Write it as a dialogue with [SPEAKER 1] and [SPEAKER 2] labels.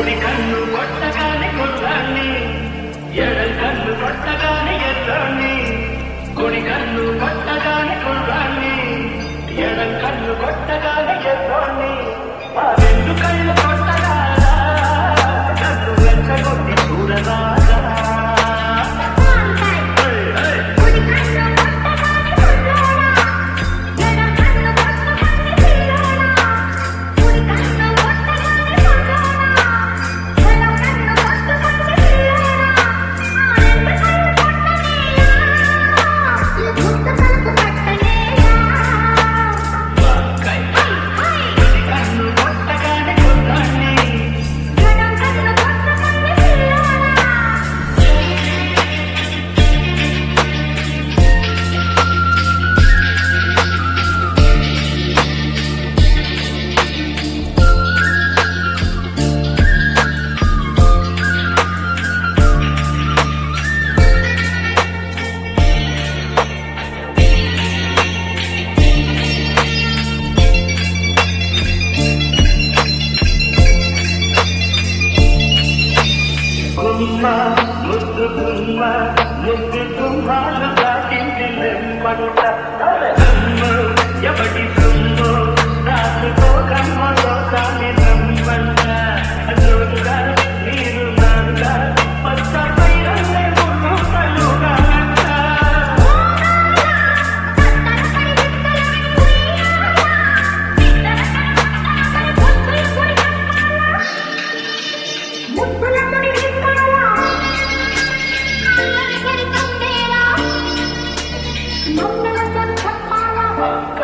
[SPEAKER 1] కుడి కన్ను కొట్టగానే కుర్రాన్ని ఎడల్ కన్ను కొట్టగానే ఎర్రాన్ని కుడి కన్ను కొట్టగానే కుర్రాన్ని ఎడల్ కన్ను కొట్టగానే ఎర్రాన్ని ఆ రెండు కళ్ళు కొట్టగా కన్ను వెంట కొట్టి చూడరాదా హే, హే. కై కుడి కన్ను కొట్టగానే కుర్రాన్ని గుమ్మ ముద్దు గుమ్మ ముద్దు గుమ్మాలు దాటింది నెమ్మట అమ్మ ఎవడి సుమ్ము రాసుకోకమ్మలో దాని నమ్మంట జోరుగా నీరు నారుగా పచ్చపై రంగే ముళ్ళు కలుగా
[SPEAKER 2] చెప్పాలా